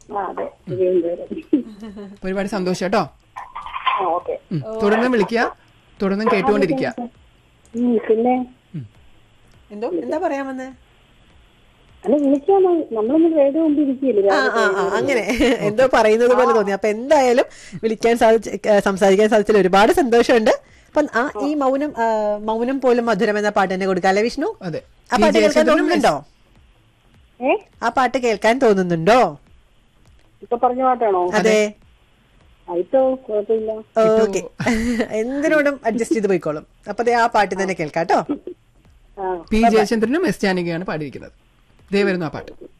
ആ അതെ തിരുവനന്തപുരം ഒരുപാട് സന്തോഷം കേട്ടോ ആ ഓക്കെ ഉം. തുടർന്നും വിളിക്കുക തുടർന്നും കേട്ടുകൊണ്ടിരിക്കുക പിന്നെ എന്തോ എന്താ പറയാമെന്ന് അല്ല വിളിക്കാൻ നമ്മളൊന്നും റേഡിയോ കൊണ്ടിരിക്കില്ലേ ആ ആ ആ അങ്ങനെ എന്തോ പറയുന്നത് പോലെ തോന്നി അപ്പൊ എന്തായാലും വിളിക്കാൻ സാധിച്ച ഏ, സംസാരിക്കാൻ സാധിച്ചതിൽ ഒരുപാട് സന്തോഷമുണ്ട് അപ്പൊ ആ ഈ മൗനം ആ, മൗനം പോലും മധുരം എന്ന പാട്ട് തന്നെ കൊടുക്കാം അല്ലെ വിഷ്ണു അതെ ആ പി. പാട്ട് കേൾക്കാൻ ജയചന്ദ്രനും തോന്നുന്നുണ്ടോ ഏ ആ പാട്ട് കേൾക്കാൻ തോന്നുന്നുണ്ടോ ഇപ്പൊ പറഞ്ഞ പാട്ടാണോ അതെ ആയിട്ടോ കുഴപ്പമില്ല ഓക്കെ എന്തിനോടും അഡ്ജസ്റ്റ് ചെയ്ത് പോയിക്കോളും അപ്പൊ ദേ ആ പാട്ട് തന്നെ കേൾക്കാം കേട്ടോ ആ പി ജയചന്ദ്രനും എസ് ജാനകിയാണ് പാടിയിരിക്കുന്നത് ദേ വരുന്നു ആ പാട്ട്